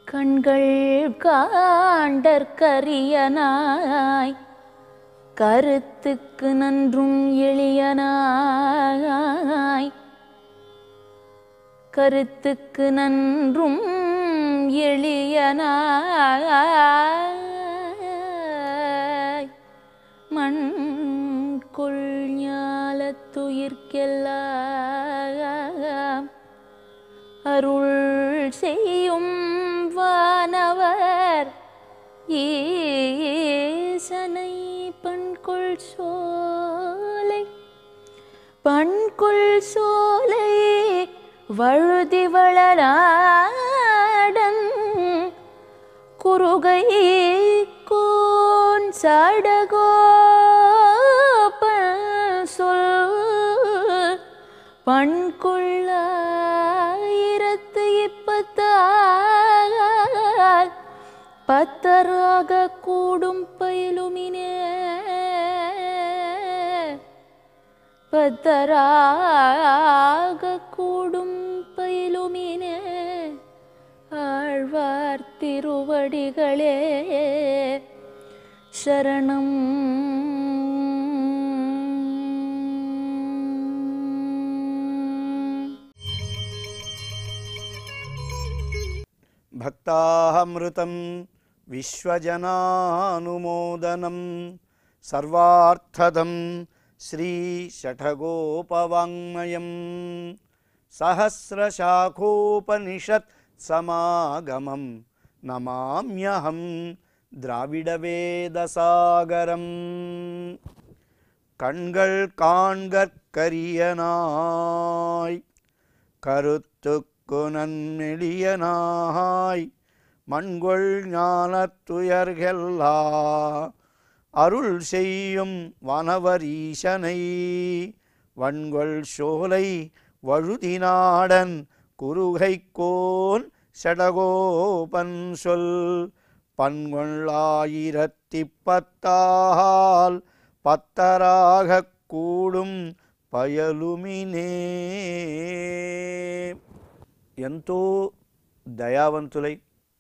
கண்கள் காண்டற்கரியனாய் கருத்துக்கு நன்றும் எளியனாய் கருத்துக்கு நன்றும் எளியனாய் மண் கொள் ஞாலத்துயிர்க்கெல்லாம் அருள் செய்யும் வானவர் ஈசனை பண்கொள் சோலை பண்கொள் சோலை வழுதி வளராடன் குறுகை கோன் சடகோப சொல் பண்கொள்ளாயிரத்து இப்பத்தால் பத்தராக கூடும் பயிலுமினே பத்தராக கூடும் பயிலுமினே ஆழ்வார் திருவடிகளே சரணம் భక్తామృతం విశ్వజనానుమోదనం సర్వార్థదం శ్రీషఠగోపవాङ्మయం సహస్రశాఖోపనిషత్ సమాగమం నమామ్యహం ద్రావిడవేదసాగరం கண்கள் காண்கற்கரியனாய் கருத்துக்கு நன்மெளியனாய் மண்கொள் ஞானத்துயர்கெல்லா அருள் செய்யும் வனவரீசனை வன்கொள் சோலை வழுதிநாடன் குருகைக்கோன் சடகோபன் சொல் பன்கொள்ளாயிரத்தி பத்தால் பத்தராகக் கூடும் పయలుమినే ఎంతో దయావంతులై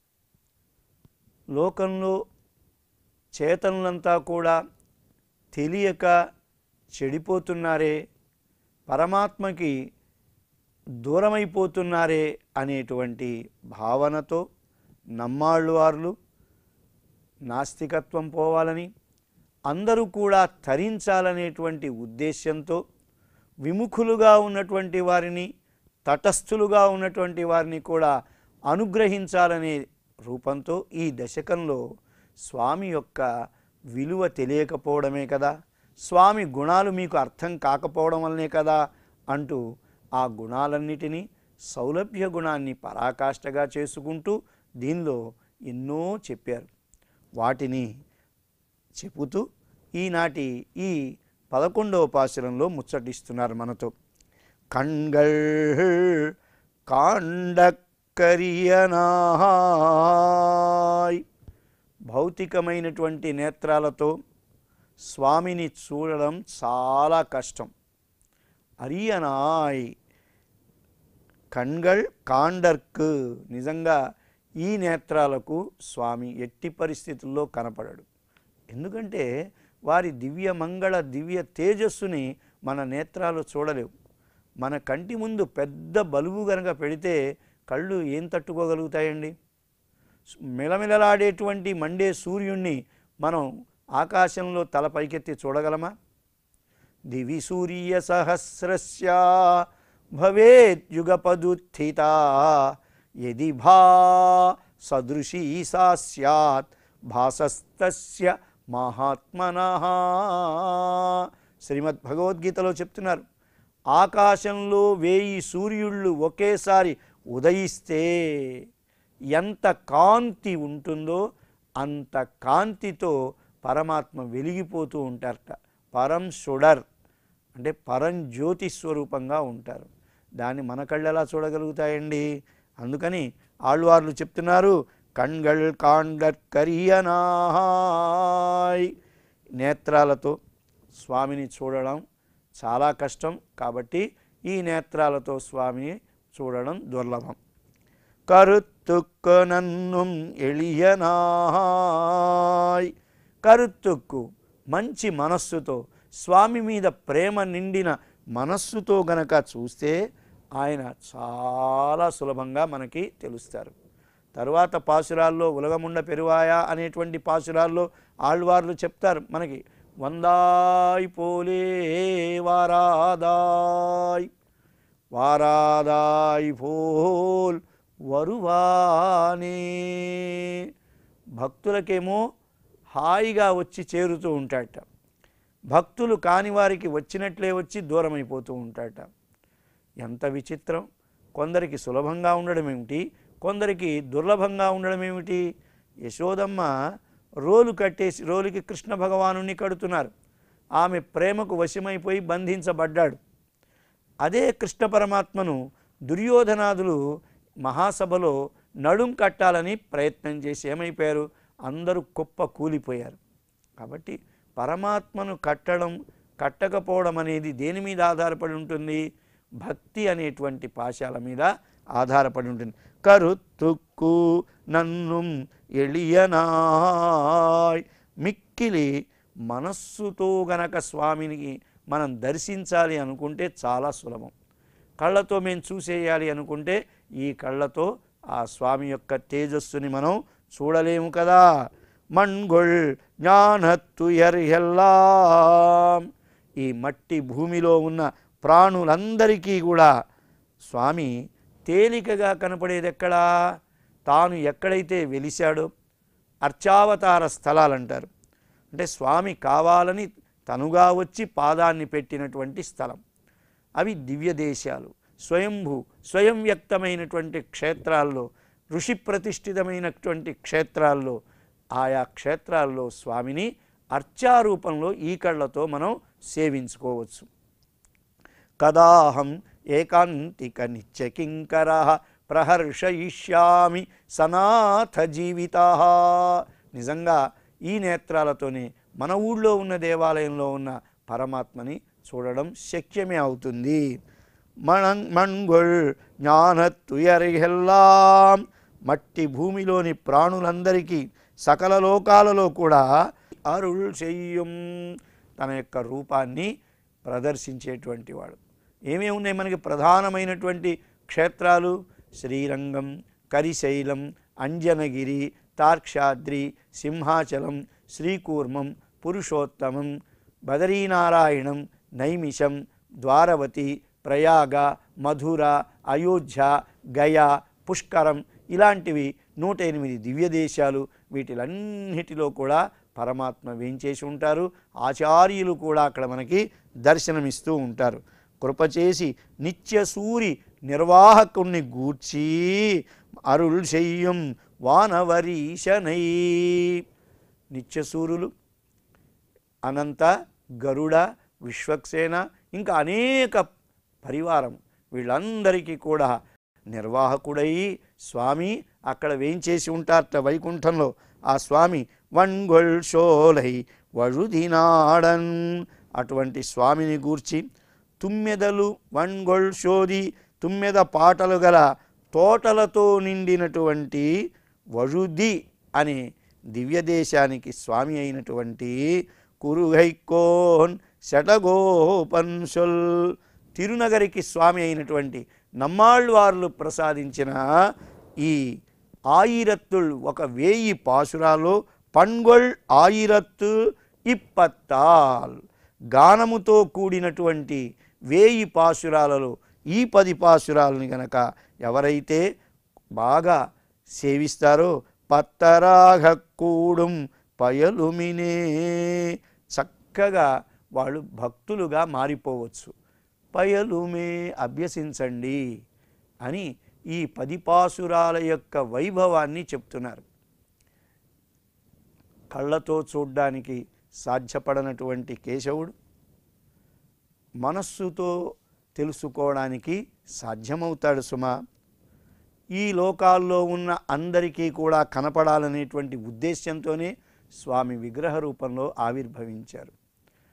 లోకంలో చేతనులంతా కూడా తెలియక చెడిపోతున్నారే పరమాత్మకి దూరమైపోతున్నారే అనేటువంటి భావనతో నమ్మాళ్ళవార్లు నాస్తికత్వం పోవాలని అందరూ కూడా తరించాలనేటువంటి ఉద్దేశంతో విముఖులుగా ఉన్నటువంటి వారిని తటస్థులుగా ఉన్నటువంటి వారిని కూడా అనుగ్రహించాలనే రూపంతో ఈ దశకంలో స్వామి యొక్క విలువ తెలియకపోవడమే కదా స్వామి గుణాలు మీకు అర్థం కాకపోవడం వల్లనే కదా అంటూ ఆ గుణాలన్నిటినీ సౌలభ్య గుణాన్ని పరాకాష్ఠగా చేసుకుంటూ దీనిలో ఎన్నో చెప్పారు వాటిని చెబుతూ ఈనాటి ఈ పదకొండవ పాశురంలో ముచ్చటిస్తున్నారు మనతో కణ్గళ్ కాండక్కరియనాయ్ భౌతికమైనటువంటి నేత్రాలతో స్వామిని చూడడం చాలా కష్టం అరియనాయ్ కణ్గళ్ కాండర్కు నిజంగా ఈ నేత్రాలకు స్వామి ఎట్టి పరిస్థితుల్లో కనపడడు ఎందుకంటే వారి దివ్య మంగళ దివ్య తేజస్సుని మన నేత్రాలు చూడలేవు మన కంటి ముందు పెద్ద బలుగు గనక పెడితే కళ్ళు ఏం తట్టుకోగలుగుతాయండి మిలమిలలాడేటువంటి మండే సూర్యుణ్ణి మనం ఆకాశంలో తల పైకెత్తి చూడగలమా దివి సూర్య సహస్రస్య భవేద్యుగపదుత్థిత యది భా సదృశీ సా స్యాత్ భాసస్తస్య మహాత్మన శ్రీమద్ భగవద్గీతలో చెప్తున్నారు ఆకాశంలో వేయి సూర్యుళ్ళు ఒకేసారి ఉదయిస్తే ఎంత కాంతి ఉంటుందో అంత కాంతితో పరమాత్మ వెలిగిపోతూ ఉంటారట పరం సుడర్ అంటే పరం జ్యోతి స్వరూపంగా ఉంటారు దాన్ని మన కళ్ళు ఎలా చూడగలుగుతాయండి అందుకని ఆళ్వార్లు చెప్తున్నారు కణ్గళ్ కాండక్కరియనాయ్ నేత్రాలతో స్వామిని చూడడం చాలా కష్టం కాబట్టి ఈ నేత్రాలతో స్వామిని చూడడం దుర్లభం కరుత్తుక్కు నన్నుం ఎళియనాయ్ కరుత్తుక్కు మంచి మనస్సుతో స్వామి మీద ప్రేమ నిండిన మనస్సుతో గనక చూస్తే ఆయన చాలా సులభంగా మనకి తెలుస్తారు తరువాత పాసురాల్లో ఉలగముండ పెరువాయ అనేటువంటి పాసురాల్లో ఆళ్వార్లు చెప్తారు మనకి వందాయ్ పోలే వారాదాయ్ వారాదాయ్ పోల్ వరువానే భక్తులకేమో హాయిగా వచ్చి చేరుతూ ఉంటాడట భక్తులు కాని వారికి వచ్చినట్లే వచ్చి దూరం అయిపోతూ ఉంటాడట ఎంత విచిత్రం కొందరికి సులభంగా ఉండడం ఏమిటి కొందరికి దుర్లభంగా ఉండడం ఏమిటి యశోదమ్మ రోలు కట్టేసి రోలుకి కృష్ణ భగవానుని కడుతున్నారు ఆమె ప్రేమకు వశమైపోయి బంధించబడ్డాడు అదే కృష్ణ పరమాత్మను దుర్యోధనాదులు మహాసభలో నడుం కట్టాలని ప్రయత్నం చేసి ఏమైపోయారు అందరూ కుప్ప కూలిపోయారు కాబట్టి పరమాత్మను కట్టడం కట్టకపోవడం అనేది దేని మీద ఆధారపడి ఉంటుంది భక్తి అనేటువంటి పాశాల మీద ఆధారపడి ఉంటుంది కరుత్తుక్కు నన్ను ఎళియనాయ్ మిక్కిలి మనస్సుతో గనక స్వామిని మనం దర్శించాలి అనుకుంటే చాలా సులభం కళ్ళతో మేము చూసేయాలి అనుకుంటే ఈ కళ్ళతో ఆ స్వామి యొక్క తేజస్సుని మనం చూడలేము కదా మణ్గొళ్ జ్ఞానత్తుయర్హెల్లాం ఈ మట్టి భూమిలో ఉన్న ప్రాణులందరికీ కూడా స్వామి తేలికగా కనపడేది ఎక్కడా తాను ఎక్కడైతే వెలిశాడో అర్చావతార స్థలాలు అంటారు అంటే స్వామి కావాలని తనుగా వచ్చి పాదాన్ని పెట్టినటువంటి స్థలం అవి దివ్య దేశాలు స్వయంభూ స్వయం వ్యక్తమైనటువంటి క్షేత్రాల్లో ఋషి ప్రతిష్ఠితమైనటువంటి క్షేత్రాల్లో ఆయా క్షేత్రాల్లో స్వామిని అర్చారూపంలో ఈ కళ్ళతో మనం సేవించుకోవచ్చు కదాహం ఏకాంతిక నిత్యకింకర ప్రహర్షయిష్యామి సనాథ జీవిత నిజంగా ఈ నేత్రాలతోనే మన ఊళ్ళో ఉన్న దేవాలయంలో ఉన్న పరమాత్మని చూడడం శక్యమే అవుతుంది మణం మణ్గొళ్ జ్ఞానత్తుయరిహెల్లాం మట్టి భూమిలోని ప్రాణులందరికీ సకల లోకాలలో కూడా అరుళ్ చెయ్యం తన యొక్క రూపాన్ని ప్రదర్శించేటువంటి వాడు ఏమేమి ఉన్నాయి మనకి ప్రధానమైనటువంటి క్షేత్రాలు శ్రీరంగం కరిశైలం అంజనగిరి తార్క్షాద్రి సింహాచలం శ్రీకూర్మం పురుషోత్తమం బదరీనారాయణం నైమిషం ద్వారవతి ప్రయాగ మధుర అయోధ్య గయా పుష్కరం ఇలాంటివి నూట ఎనిమిది దివ్య దేశాలు వీటిలన్నిటిలో కూడా పరమాత్మ వేంచేసి ఉంటారు ఆచార్యులు కూడా అక్కడ మనకి దర్శనమిస్తూ ఉంటారు కృపచేసి నిత్య సూరి నిర్వాహకుణ్ణి గూర్చి అరుள் చెయ్యం వానవరీశనై నిత్యసూరులు అనంత గరుడ విశ్వక్సేన ఇంకా అనేక పరివారం వీళ్ళందరికీ కూడా నిర్వాహకుడై స్వామి అక్కడ వేయించేసి ఉంటారట వైకుంఠంలో ఆ స్వామి వన్గొల్ షోలై వഴുదినాడన్ అటువంటి స్వామిని గూర్చి తుమ్మెదలు వన్గొల్ షోది తుమ్మెద పాటలు గల తోటలతో నిండినటువంటి వഴുది అనే దివ్యదేశానికి స్వామి అయినటువంటి కురుగైకోన్ శటగోపన్సొల్ తిరునగరికి స్వామి అయినటువంటి నమ్మాళ్ళవార్లు ప్రసాదించిన ఈ ఆయిరత్తుల్ ఒక వేయి పాసురాలు పన్గొల్ ఆయిరత్తు ఇప్పత్తాల్ గానముతో కూడినటువంటి వేయి పాసురాలలో ఈ పది పాసురాలని గనక ఎవరైతే బాగా సేవిస్తారో పత్తరాగ కూడుం పయలుమినే చక్కగా వాళ్ళు భక్తులుగా మారిపోవచ్చు పయలుమే అభ్యసించండి అని ఈ పది పాసురాల యొక్క వైభవాన్ని చెప్తున్నారు కళ్ళతో చూడ్డానికి సాధ్యపడనటువంటి కేశవుడు మనస్సుతో తెలుసుకోవడానికి సాధ్యమవుతాడు సుమా ఈ లోకాల్లో ఉన్న అందరికీ కూడా కనపడాలనేటువంటి ఉద్దేశ్యంతోనే స్వామి విగ్రహ రూపంలో ఆవిర్భవించారు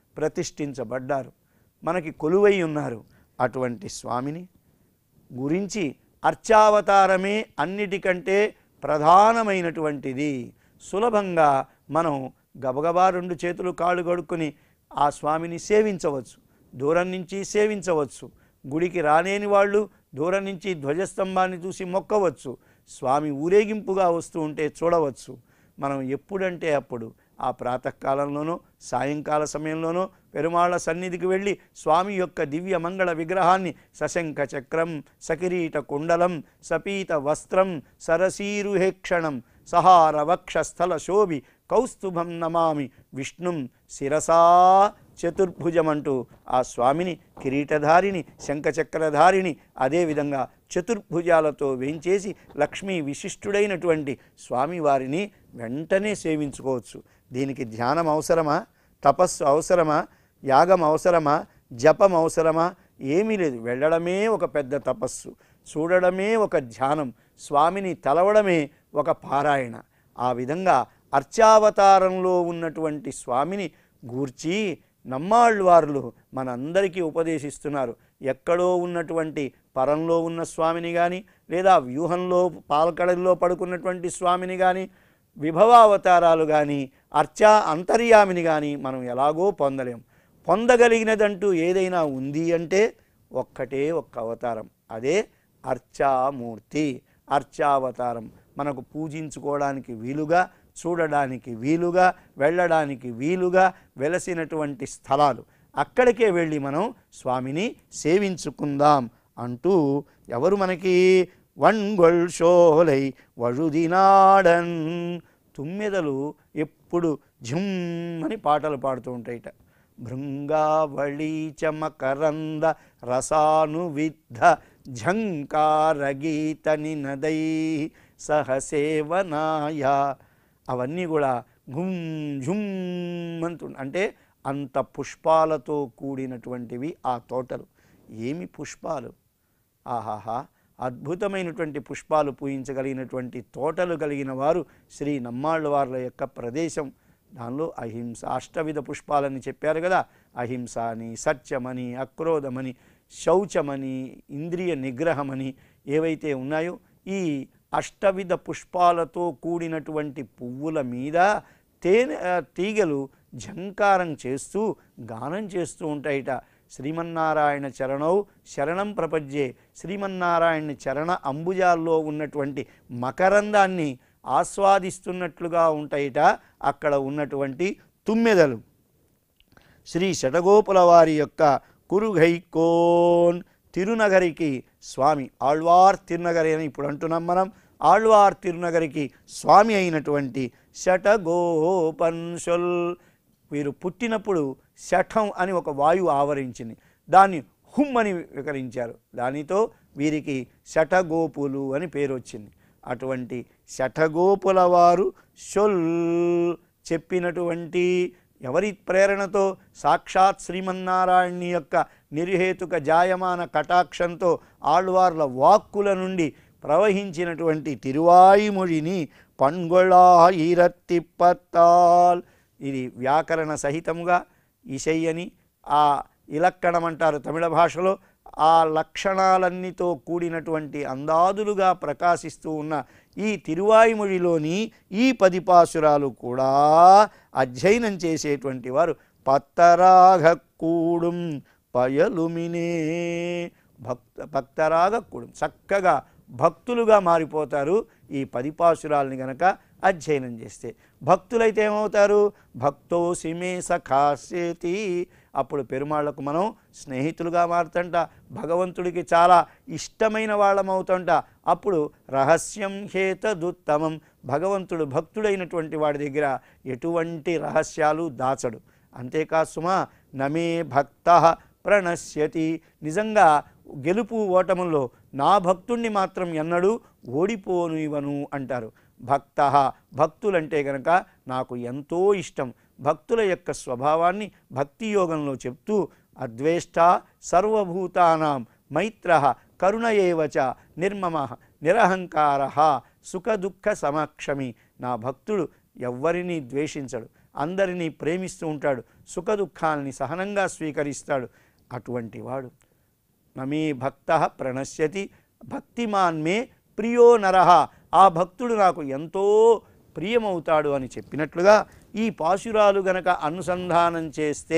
ప్రతిష్ఠించబడ్డారు మనకి కొలువై ఉన్నారు అటువంటి స్వామిని గురించి అర్చావతారమే అన్నిటికంటే ప్రధానమైనటువంటిది సులభంగా మనం గబగబా రెండు చేతులు కాళ్ళు కడుక్కొని ఆ స్వామిని సేవించవచ్చు దూరం నుంచి సేవించవచ్చు గుడికి రాలేని వాళ్ళు దూరం నుంచి ధ్వజస్తంభాన్ని చూసి మొక్కవచ్చు స్వామి ఊరేగింపుగా వస్తూ ఉంటే చూడవచ్చు మనం ఎప్పుడంటే అప్పుడు ఆ ప్రాతకాలంలోనో సాయంకాల సమయంలోనో పెరుమాళ్ళ సన్నిధికి వెళ్ళి స్వామి యొక్క దివ్య మంగళ విగ్రహాన్ని సశంఖ చక్రం సకిరీట కుండలం సపీత వస్త్రం సరసీరుహేక్షణం సహార వక్షస్థల శోభి కౌస్తుభం నమామి విష్ణుం శిరసా చతుర్భుజమంటూ ఆ స్వామిని కిరీటధారిని శంఖచక్రధారిని అదేవిధంగా చతుర్భుజాలతో వేంచేసి లక్ష్మీ విశిష్టుడైనటువంటి స్వామివారిని వెంటనే సేవించుకోవచ్చు దీనికి ధ్యానం అవసరమా తపస్సు అవసరమా యాగం అవసరమా జపం అవసరమా ఏమీ లేదు వెళ్ళడమే ఒక పెద్ద తపస్సు చూడడమే ఒక ధ్యానం స్వామిని తలవడమే ఒక పారాయణ ఆ విధంగా అర్చావతారంలో ఉన్నటువంటి స్వామిని గూర్చి నమ్మాళ్ళవార్లు మనందరికీ ఉపదేశిస్తున్నారు ఎక్కడో ఉన్నటువంటి పరంలో ఉన్న స్వామిని కానీ లేదా వ్యూహంలో పాలకడల్లో పడుకున్నటువంటి స్వామిని కానీ విభవావతారాలు కానీ అర్చా అంతర్యామిని కానీ మనం ఎలాగో పొందలేం పొందగలిగినదంటూ ఏదైనా ఉంది అంటే ఒక్కటే ఒక్క అవతారం అదే అర్చామూర్తి అర్చావతారం మనకు పూజించుకోవడానికి వీలుగా చూడడానికి వీలుగా వెళ్ళడానికి వీలుగా వెలసినటువంటి స్థలాలు అక్కడికే వెళ్ళి మనం స్వామిని సేవించుకుందాం అంటూ ఎవరు మనకి వన్గొల్ షోలై వഴുదినాడన్ తుమ్మెదలు ఎప్పుడు ఝుమ్ అని పాటలు పాడుతూ ఉంటాయిట భృంగావళీ చమకరంద రసానువిద్ధ ఝంకారగీత నినదై సహసేవనాయ అవన్నీ కూడా గుమ్ ఝుమ్ అంటు అంటే అంత పుష్పాలతో కూడినటువంటివి ఆ తోటలు ఏమి పుష్పాలు ఆహాహా అద్భుతమైనటువంటి పుష్పాలు పూయించగలిగినటువంటి తోటలు కలిగిన వారు శ్రీ నమ్మాళ్ళ వార్ల యొక్క ప్రదేశం దానిలో అహింస అష్టవిధ పుష్పాలని చెప్పారు కదా అహింస అని సత్యమని అక్రోధమని శౌచమని ఇంద్రియ నిగ్రహమని ఏవైతే ఉన్నాయో ఈ అష్టవిధ పుష్పాలతో కూడినటువంటి పువ్వుల మీద తేనె ఆ, తీగలు ఝంకారం చేస్తూ గానం చేస్తూ ఉంటాయిట శ్రీమన్నారాయణ చరణౌ శరణం ప్రపంచే శ్రీమన్నారాయణ చరణ అంబుజాల్లో ఉన్నటువంటి మకరందాన్ని ఆస్వాదిస్తున్నట్లుగా ఉంటాయిట అక్కడ ఉన్నటువంటి తుమ్మెదలు శ్రీ శటగోపుల వారి యొక్క కురుఘైకోన్ తిరునగరికి స్వామి ఆళ్వార్ తిరునగరి అని ఇప్పుడు అంటున్నాం మనం ఆళ్వార్ తిరునగరికి స్వామి అయినటువంటి శటగోపన్షుల్ వీరు పుట్టినప్పుడు శఠం అని ఒక వాయువు ఆవరించింది దాన్ని హుమ్ అని వికరించారు దానితో వీరికి శఠగోపులు అని పేరు వచ్చింది అటువంటి శఠగోపుల వారు షొల్ చెప్పినటువంటి ఎవరి ప్రేరణతో సాక్షాత్ శ్రీమన్నారాయణి యొక్క నిర్హేతుక జాయమాన కటాక్షంతో ఆళ్వార్ల వాక్కుల నుండి ప్రవహించినటువంటి తిరువాయిమొழிని పన్గొళాయిరత్తిప్పత్తాల్ ఇది వ్యాకరణ సహితముగా ఇషయ్యని ఆ ఇలక్కణం అంటారు తమిళ భాషలో ఆ లక్షణాలన్నీతో కూడినటువంటి అందాదులుగా ప్రకాశిస్తూ ఉన్న ఈ తిరువాయిమొழிలోని ఈ పది పాసురాలు కూడా అధ్యయనం చేసేటువంటి వారు పత్తరాగ కూడుం పయలుమినే భక్త భక్తరాగ కూడుం చక్కగా భక్తులుగా మారిపోతారు ఈ పది పాసురాలని గనక అధ్యయనం చేస్తే భక్తులైతే ఏమవుతారు భక్తోసి మే సఖాసేతి అప్పుడు పెరుమాళ్లకు మనం స్నేహితులుగా మారుతంట భగవంతుడికి చాలా ఇష్టమైన వాళ్ళం అవుతుంట అప్పుడు రహస్యం హేతదుత్తమం భగవంతుడు భక్తుడైనటువంటి వాడి దగ్గర ఎటువంటి రహస్యాలు దాచడు అంతేకాదు సుమా నమే భక్త ప్రణశ్యతి నిజంగా గెలుపు ఓటముల్లో నా భక్తుణ్ణి మాత్రం ఎన్నడూ ఓడిపోను ఇవను అంటారు భక్త భక్తులంటే గనక నాకు ఎంతో ఇష్టం భక్తుల యొక్క స్వభావాన్ని భక్తి యోగంలో చెప్తూ అద్వేష్ట సర్వభూతానాం మైత్ర కరుణ ఏవచ నిర్మమ నిరహంకార సుఖదుఃఖ సమక్షమి నా భక్తుడు ఎవ్వరినీ ద్వేషించడు అందరినీ ప్రేమిస్తూ ఉంటాడు సుఖదుఖాల్ని సహనంగా స్వీకరిస్తాడు అటువంటి వాడు నమే భక్త ప్రణశ్యతి భక్తిమాన్ మే ప్రియో నరహ ఆ భక్తుడు నాకు ఎంతో ప్రియమవుతాడు అని చెప్పినట్లుగా ఈ పాశురాలు గనక అనుసంధానం చేస్తే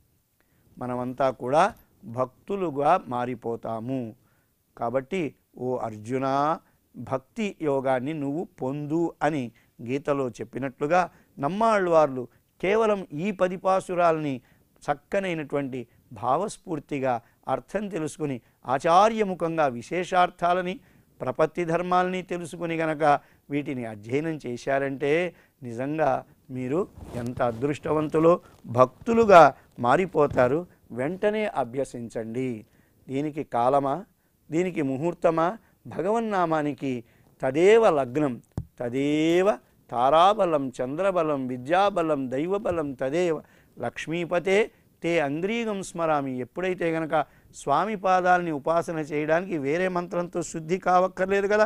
మనమంతా కూడా భక్తులుగా మారిపోతాము కాబట్టి ఓ అర్జున భక్తి యోగాన్ని నువ్వు పొందు అని గీతలో చెప్పినట్లుగా నమ్మాళ్ళవార్లు కేవలం ఈ పది పాసురాల్ని చక్కనైనటువంటి భావస్ఫూర్తిగా అర్థం తెలుసుకుని ఆచార్యముఖంగా విశేషార్థాలని ప్రపత్తి ధర్మాల్ని తెలుసుకుని గనక వీటిని అధ్యయనం చేశారంటే నిజంగా మీరు ఎంత అదృష్టవంతులో భక్తులుగా మారిపోతారు వెంటనే అభ్యసించండి దీనికి కాలమా దీనికి ముహూర్తమా భగవన్నామానికి తదేవ లగ్నం తదేవ తారాబలం చంద్రబలం విద్యాబలం దైవబలం తదేవ లక్ష్మీపతే తే అంగ్రీగం స్మరామి ఎప్పుడైతే గనక స్వామి పాదాలని ఉపాసన చేయడానికి వేరే మంత్రంతో శుద్ధి కావక్కర్లేదు కదా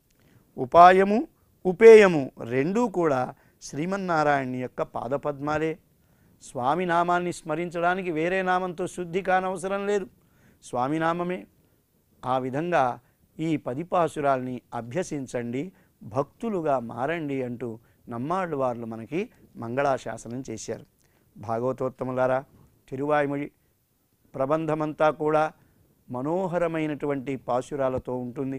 ఉపాయము ఉపేయము రెండూ కూడా శ్రీమన్నారాయణ యొక్క పాదపద్మాలే స్వామి నామాన్ని స్మరించడానికి వేరే నామంతో శుద్ధి కానవసరం లేదు స్వామి నామమే ఆ విధంగా ఈ పది పాసురాల్ని అభ్యసించండి భక్తులుగా మారండి అంటూ నమ్మాళ్ళు వార్లు మనకి మంగళాశాసనం చేశారు భాగవతోత్తములారా తిరువాయిమొഴി ప్రబంధమంతా కూడా మనోహరమైనటువంటి పాశురాలతో ఉంటుంది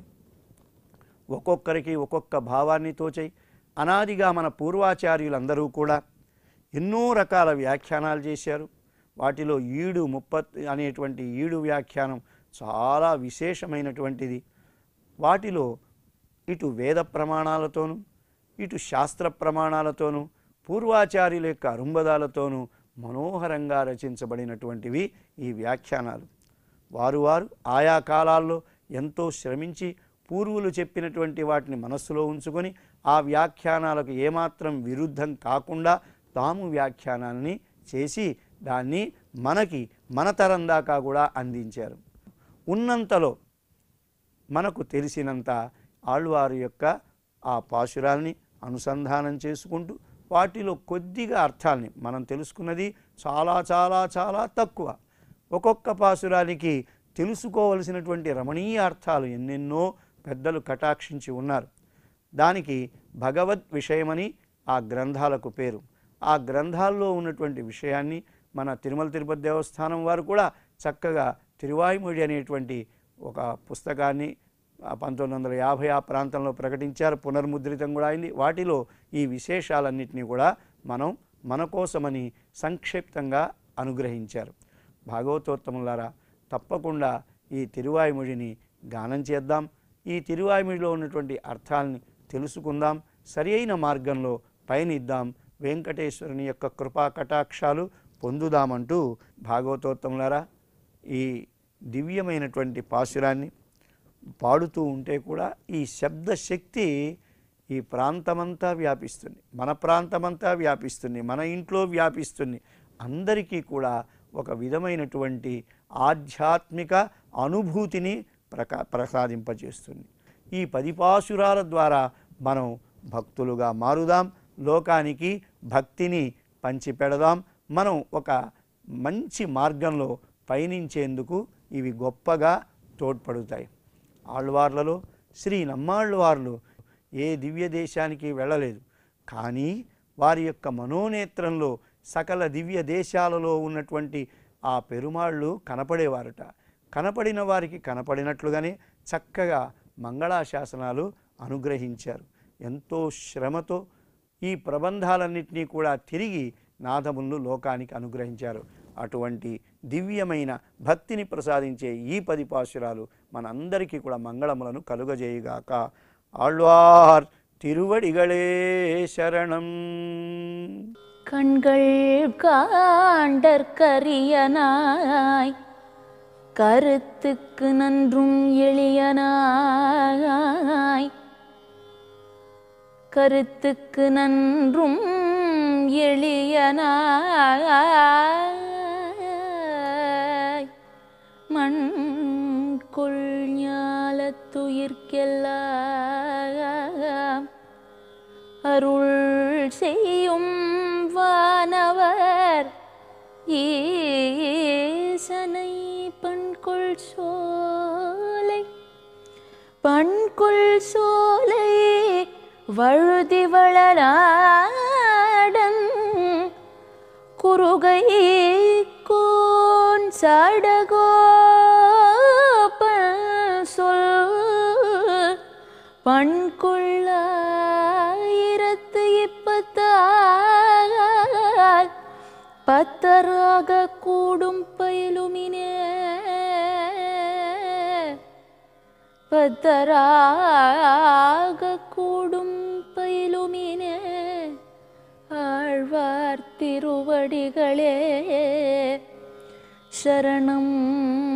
ఒక్కొక్కరికి ఒక్కొక్క భావాన్ని తోచై అనాదిగా మన పూర్వాచార్యులందరూ కూడా ఎన్నో రకాల వ్యాఖ్యానాలు చేశారు వాటిలో ఈడు ముప్పత్ అనేటువంటి ఈడు వ్యాఖ్యానం చాలా విశేషమైనటువంటిది వాటిలో ఇటు వేద ప్రమాణాలతోనూ ఇటు శాస్త్ర ప్రమాణాలతోనూ పూర్వాచార్యుల యొక్క అరుంబదాలతోనూ మనోహరంగా రచించబడినటువంటివి ఈ వ్యాఖ్యానాలు వారు వారు ఆయా కాలాల్లో ఎంతో శ్రమించి పూర్వులు చెప్పినటువంటి వాటిని మనస్సులో ఉంచుకొని ఆ వ్యాఖ్యానాలకు ఏమాత్రం విరుద్ధం కాకుండా తాము వ్యాఖ్యానాల్ని చేసి దాన్ని మనకి మన తరం దాకా కూడా అందించారు ఉన్నంతలో మనకు తెలిసినంత ఆళ్వారు యొక్క ఆ పాశురాల్ని అనుసంధానం చేసుకుంటూ వాటిలో కొద్దిగా అర్థాల్ని మనం తెలుసుకున్నది చాలా చాలా చాలా తక్కువ ఒక్కొక్క పాసురానికి తెలుసుకోవలసినటువంటి రమణీయ అర్థాలు ఎన్నెన్నో పెద్దలు కటాక్షించి ఉన్నారు దానికి భగవద్ విషయమని ఆ గ్రంథాలకు పేరు ఆ గ్రంథాల్లో ఉన్నటువంటి విషయాన్ని మన తిరుమల తిరుపతి దేవస్థానం వారు కూడా చక్కగా తిరువాయిమొഴి అనేటువంటి ఒక పుస్తకాన్ని ఆ పంతొమ్మిది వందల యాభై ఆ ప్రాంతంలో ప్రకటించారు పునర్ముద్రితం కూడా అయింది వాటిలో ఈ విశేషాలన్నింటినీ కూడా మనం మన కోసమని సంక్షిప్తంగా అనుగ్రహించారు భాగవతోత్తములారా తప్పకుండా ఈ తిరువాయిమొழிని గానం చేద్దాం ఈ తిరువాయిమొழிలో ఉన్నటువంటి అర్థాలని తెలుసుకుందాం సరి అయిన మార్గంలో పయనిద్దాం వెంకటేశ్వరుని యొక్క కృపా కటాక్షాలు పొందుదామంటూ భాగవతోత్తములారా ఈ దివ్యమైనటువంటి పాశురాన్ని పాడుతూ ఉంటే కూడా ఈ శబ్ద శక్తి ఈ ప్రాంతమంతా వ్యాపిస్తుంది మన ప్రాంతమంతా వ్యాపిస్తుంది మన ఇంట్లో వ్యాపిస్తుంది అందరికీ కూడా ఒక విధమైనటువంటి ఆధ్యాత్మిక అనుభూతిని ప్రకా ప్రసాదింపజేస్తుంది ఈ పదిపాసురాల ద్వారా మనం భక్తులుగా మారుదాం లోకానికి భక్తిని పంచిపెడదాం మనం ఒక మంచి మార్గంలో పయనించేందుకు ఇవి గొప్పగా తోడ్పడుతాయి ఆళ్వార్లలో శ్రీ నమ్మాళ్ళవార్లు ఏ దివ్య దేశానికి వెళ్ళలేదు కానీ వారి యొక్క మనోనేత్రంలో సకల దివ్య దేశాలలో ఉన్నటువంటి ఆ పెరుమాళ్ళు కనపడేవారట కనపడిన వారికి కనపడినట్లుగానే చక్కగా మంగళాశాసనాలు అనుగ్రహించారు ఎంతో శ్రమతో ఈ ప్రబంధాలన్నింటినీ కూడా తిరిగి నాదములను లోకానికి అనుగ్రహించారు అటువంటి దివ్యమైన భక్తిని ప్రసాదించే ఈ పది పాశురాలు మనందరికీ కూడా మంగళములను కలుగజేయుగాక ఆళ్వార్ తిరువడిగళే శరణం கண்கள் காண்டற்கரியனாய் கருத்துக்கு நன்றும் எளியனாய் கருத்துக்கு நன்றும் எளியனாய் மண் கொள் ஞாலத்துயிர்க்கெல்லாம் அருள் செய்யும் வானவர் ஈசனை பண்கொள் சோலை வழுக்குள் சோலை வழுதி வளநாடன் குறுகை கோன் சடகோபன் சொல் பண்கொள்ளாயிரத்து இப்பத்தால் பத்தராக கூடும் பயிலுமினே பத்தராக கூடும் பயிலுமினே ஆழ்வார் திருவடிகளே சரணம்